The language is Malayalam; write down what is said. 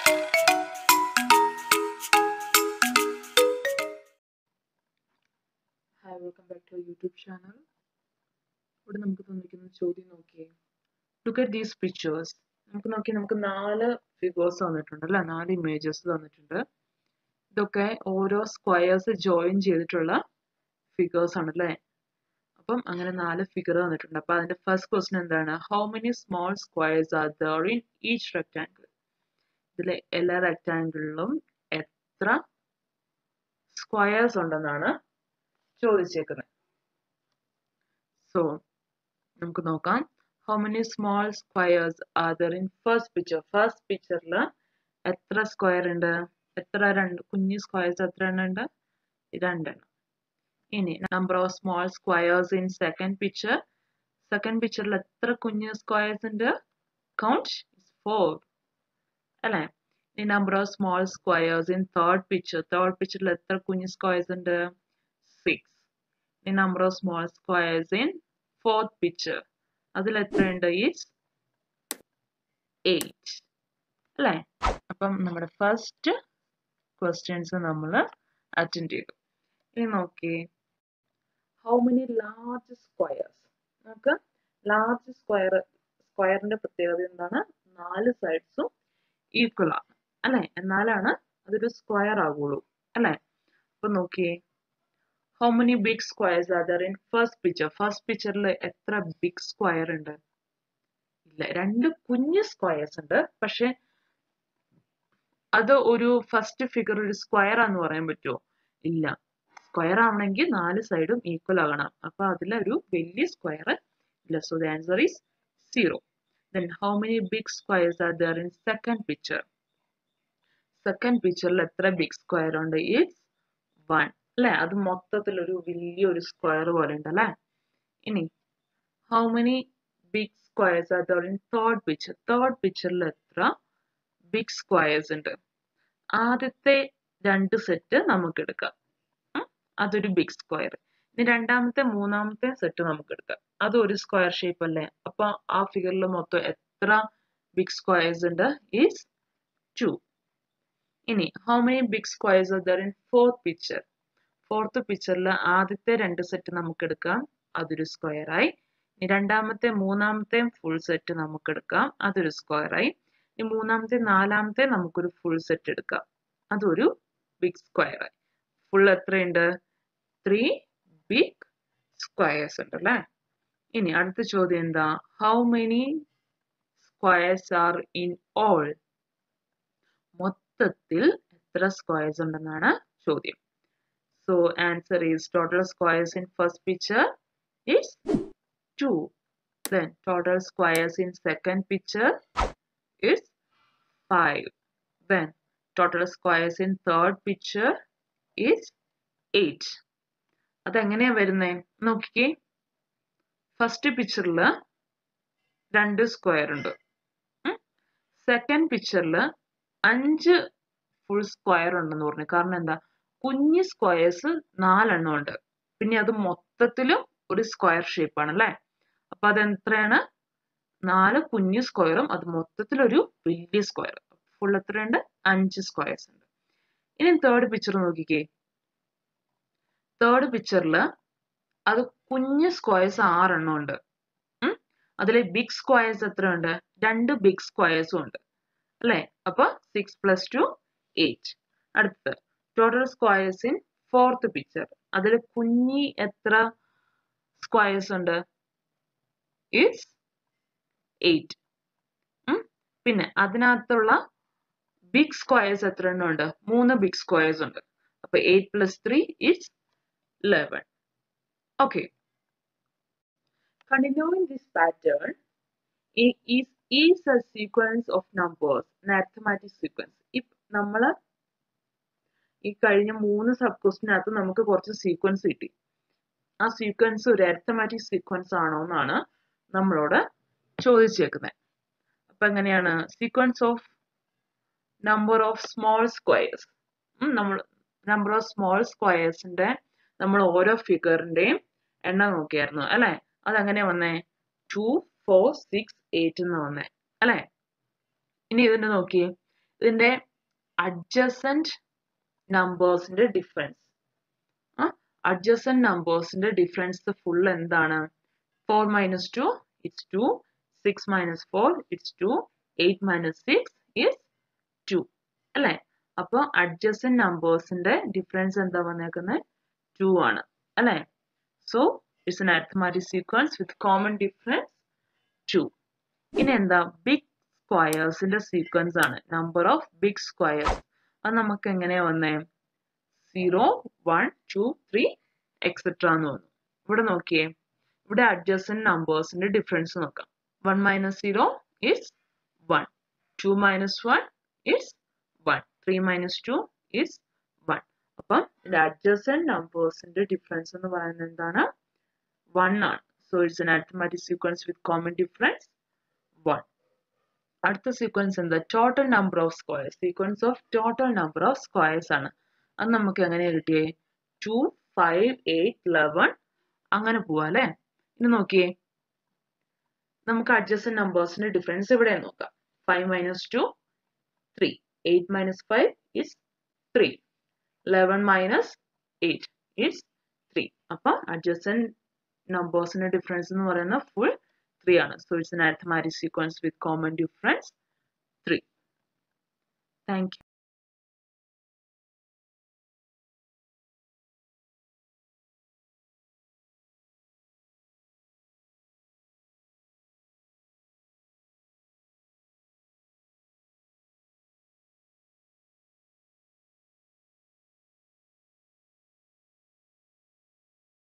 Hi welcome back to YouTube channel ഇവിടെ നമുക്ക് തന്നിരിക്കുന്ന ചോദ്യം നോക്കിയേ ലുക്ക് അറ്റ് ദീസ് പിക്ചേഴ്സ് നമുക്ക് നോക്കി നമുക്ക് നാല് ഫിഗേഴ്സ് തന്നിട്ടുണ്ട് അല്ലേ നാല് ഇമേജസ് തന്നിട്ടുണ്ട് ഇതൊക്കെ ഓരോ സ്ക്വയേഴ്സ് ജോയിൻ ചെയ്തിട്ടുള്ള ഫിഗേഴ്സ് ആണ് അല്ലേ അപ്പം അങ്ങനെ നാല് ഫിഗർ തന്നിട്ടുണ്ട് അപ്പൊ അതിന്റെ ഫസ്റ്റ് ക്വസ്റ്റ്യൻ എന്താണ് how many small squares are there in each rectangle ഇതിലെ എല്ലാ റെക്ടാങ്കിളിലും എത്ര സ്ക്വയേഴ്സ് ഉണ്ടെന്നാണ് ചോദിച്ചേക്കുന്നത് സോ നമുക്ക് നോക്കാം how many small squares are there in first picture first പിക്ചറിൽ എത്ര സ്ക്വയർ ഉണ്ട് എത്ര രണ്ട് കുഞ്ഞു സ്ക്വയേഴ്സ് എത്ര എണ്ണം ഉണ്ട് രണ്ടെണ്ണം ഇനി number of small squares in second picture second പിക്ചറിൽ എത്ര കുഞ്ഞു സ്ക്വയേഴ്സ് ഉണ്ട് കൗണ്ട് ഫോർ അല്ലേ ഈ number of small squares in third picture third പിക്ചറിൽ എത്ര കുഞ്ഞു സ്ക്വയേഴ്സ് ഉണ്ട് സിക്സ് ഈ number of small squares in fourth picture അതിൽ എത്രയുണ്ട് ഈസ് എയ്റ്റ് അല്ലേ അപ്പം നമ്മുടെ ഫസ്റ്റ് ക്വസ്റ്റ്യൻസ് നമ്മൾ അറ്റൻഡ് ചെയ്തു ഇനി നോക്കിയേ ഹൗ മെനി ലാർജ് സ്ക്വയേഴ്സ് നമുക്ക് ലാർജ് സ്ക്വയർ സ്ക്വയറിന്റെ പ്രത്യേകത എന്താണ് നാല് സൈഡ്സും ഈക്വൽ ആണ് അല്ലെ എന്നാലാണ് അതൊരു സ്ക്വയർ ആകുള്ളൂ അല്ലെ അപ്പൊ നോക്കിയേ how many big squares are there in first picture first പിക്ചറിൽ എത്ര ബിഗ് സ്ക്വയർ ഉണ്ട് ഇല്ല രണ്ട് കുഞ്ഞു സ്ക്വയേഴ്സ് ഉണ്ട് പക്ഷെ അത് ഒരു ഫസ്റ്റ് ഫിഗർ ഒരു സ്ക്വയർ ആന്ന് പറയാൻ പറ്റുമോ ഇല്ല സ്ക്വയർ ആവണമെങ്കിൽ നാല് സൈഡും ഈക്വൽ ആകണം അപ്പൊ അതിലൊരു വലിയ സ്ക്വയർ ഇല്ല so the answer is zero then how many big squares are there in second picture second പിക്ചറിൽ എത്ര ബിഗ് സ്ക്വയർ ഉണ്ട് ഈസ് വൺ അല്ലെ അത് മൊത്തത്തിൽ ഒരു വലിയൊരു സ്ക്വയർ പോലെ ഉണ്ട് അല്ലെ ഇനി how many big squares are there in third picture third പിക്ചറിൽ എത്ര ബിഗ് സ്ക്വയർസ് ഉണ്ട് ആദ്യത്തെ രണ്ട് സെറ്റ് നമുക്ക് എടുക്കാം അതൊരു ബിഗ് സ്ക്വയർ ഇനി രണ്ടാമത്തെ മൂന്നാമത്തെ സെറ്റ് നമുക്ക് എടുക്കാം അത് ഒരു സ്ക്വയർ ഷേപ്പ് അല്ലേ അപ്പൊ ആ ഫിഗറിൽ മൊത്തം എത്ര ബിഗ് സ്ക്വയർസ് ഉണ്ട് ഈസ് ടു ഇനി how many big squares are there in fourth picture fourth പിക്ചറിൽ ആദ്യത്തെ രണ്ട് സെറ്റ് നമുക്ക് എടുക്കാം അതൊരു സ്ക്വയർ ആയി ഇനി രണ്ടാമത്തെ മൂന്നാമത്തെ ഫുൾ സെറ്റ് നമുക്ക് എടുക്കാം അതൊരു സ്ക്വയർ ആയി ഇനി മൂന്നാമത്തെ നാലാമത്തെ നമുക്കൊരു ഫുൾ സെറ്റ് എടുക്കാം അതൊരു ബിഗ് സ്ക്വയർ ആയി ഫുൾ എത്രയുണ്ട് ത്രീ ബിഗ് സ്ക്വയേഴ്സ് ഉണ്ട് അല്ലേ ഇനി അടുത്ത ചോദ്യം എന്താ how many squares are in all മൊത്തത്തിൽ എത്ര സ്ക്വയേഴ്സ് ഉണ്ടെന്നാണ് ചോദ്യം so answer is total squares in first picture is two then total squares in second picture is 5 then total squares in third picture is 8 അതെങ്ങനെയാ വരുന്നേ നോക്കിക്കേ ഫസ്റ്റ് പിക്ചറിൽ രണ്ട് സ്ക്വയർ ഉണ്ട് സെക്കൻഡ് പിക്ചറിൽ അഞ്ച് ഫുൾ സ്ക്വയർ ഉണ്ടെന്ന് പറഞ്ഞു കാരണം എന്താ കുഞ്ഞ് സ്ക്വയേഴ്സ് നാലെണ്ണം ഉണ്ട് പിന്നെ അത് മൊത്തത്തിലും ഒരു സ്ക്വയർ ഷേപ്പ് ആണ് അല്ലേ അപ്പൊ അതെത്രയാണ് നാല് കുഞ്ഞു സ്ക്വയറും അത് മൊത്തത്തിൽ ഒരു വലിയ സ്ക്വയർ ഫുൾ എത്രയുണ്ട് അഞ്ച് സ്ക്വയർസ് ഉണ്ട് ഇനി തേർഡ് പിക്ചർ നോക്കിക്കേ തേർഡ് പിക്ചറിൽ അത് കുഞ്ഞു സ്ക്വയർസ് ആറെണ്ണം ഉണ്ട് അതിലെ ബിഗ് സ്ക്വയർസ് എത്രയുണ്ട് രണ്ട് ബിഗ് സ്ക്വയർസും ഉണ്ട് അല്ലേ അപ്പൊ സിക്സ് പ്ലസ് ടു എയ്റ്റ് അടുത്ത് total squares in fourth picture അതിൽ കുഞ്ഞി എത്ര സ്ക്വയർസ് ഉണ്ട് ഈസ് എയ്റ്റ് പിന്നെ അതിനകത്തുള്ള ബിഗ് സ്ക്വയർസ് എത്ര എണ്ണം ഉണ്ട് മൂന്ന് ബിഗ് സ്ക്വയർസ് ഉണ്ട് അപ്പൊ eight plus three is eleven okay Continuing this pattern is, is a sequence of numbers, an arithmetic sequence. ഇപ്പൊ നമ്മൾ ഈ കഴിഞ്ഞ മൂന്ന് സബ് ക്വസ്റ്റിനകത്ത് നമുക്ക് കുറച്ച് സീക്വൻസ് കിട്ടി ആ സീക്വൻസ് ഒരു അരിത്തമാറ്റിക് സീക്വൻസ് ആണോ എന്നാണ് നമ്മളോട് ചോദിച്ചേക്കുന്നത് അപ്പൊ എങ്ങനെയാണ് sequence of number of small squares നമ്മൾ നമ്പർ ഓഫ് സ്മോൾ സ്ക്വയേഴ്സിന്റെ നമ്മൾ ഓരോ ഫിഗറിന്റെയും എണ്ണം നോക്കിയായിരുന്നു അല്ലെ അതെങ്ങനെ വന്നേ ടു ഫോർ സിക്സ് എയ്റ്റ് എന്ന് വന്നേ അല്ലെ ഇനി ഇതിന്റെ നോക്കിയേ ഇതിന്റെ അഡ്ജസന്റ് നമ്പേഴ്സിന്റെ ഡിഫറൻസ് അഡ്ജസന്റ് നമ്പേഴ്സിന്റെ ഡിഫറൻസ് ഫുൾ എന്താണ് four minus two it's two six minus four it's two eight minus six is two അല്ലേ അപ്പോൾ അഡ്ജസന്റ് നമ്പേഴ്സിന്റെ ഡിഫറൻസ് എന്താ വന്നേക്കുന്നത് ടു ആണ് അല്ലേ so it's an arithmetic sequence with common difference two ഇനി എന്താ ബിഗ് സ്ക്വയേഴ്സിന്റെ സീക്വൻസ് ആണ് നമ്പർ ഓഫ് ബിഗ് സ്ക്വയേഴ്സ് അത് നമുക്ക് എങ്ങനെയാ വന്നേ zero one two three etcetera എന്ന് വന്നു ഇവിടെ നോക്കിയേ ഇവിടെ അഡ്ജസ്റ്റന്റ് നമ്പേഴ്സിന്റെ ഡിഫറൻസ് നോക്കാം one minus zero is one two minus one is one three minus two is one അപ്പം ഇതിന്റെ അഡ്ജസ്റ്റന്റ് നമ്പേഴ്സിന്റെ ഡിഫറൻസ് എന്ന് പറയുന്നത് എന്താണ് വൺ ആണ് so it's an arithmetic sequence with common difference one അടുത്ത സീക്വൻസ് എന്താ total number of squares sequence of total number of squares ആണ് അത് നമുക്ക് എങ്ങനെ കിട്ടിയേ ടു ഫൈവ് എയ്റ്റ് ലെവൻ അങ്ങനെ പോവാ അല്ലേ ഇനി നോക്കിയേ നമുക്ക് അഡ്ജസ്റ്റന്റ് നമ്പേഴ്സിന്റെ ഡിഫറൻസ് ഇവിടെ നോക്കാം five minus two three eight minus five is three eleven minus eight is three അപ്പൊ അഡ്ജസ്റ്റന്റ് നമ്പേഴ്സിന്റെ ഡിഫറൻസ് എന്ന് പറയുന്നത് ഫുൾ ത്രീ ആണ് so it's an arithmetic sequence with common difference three thank U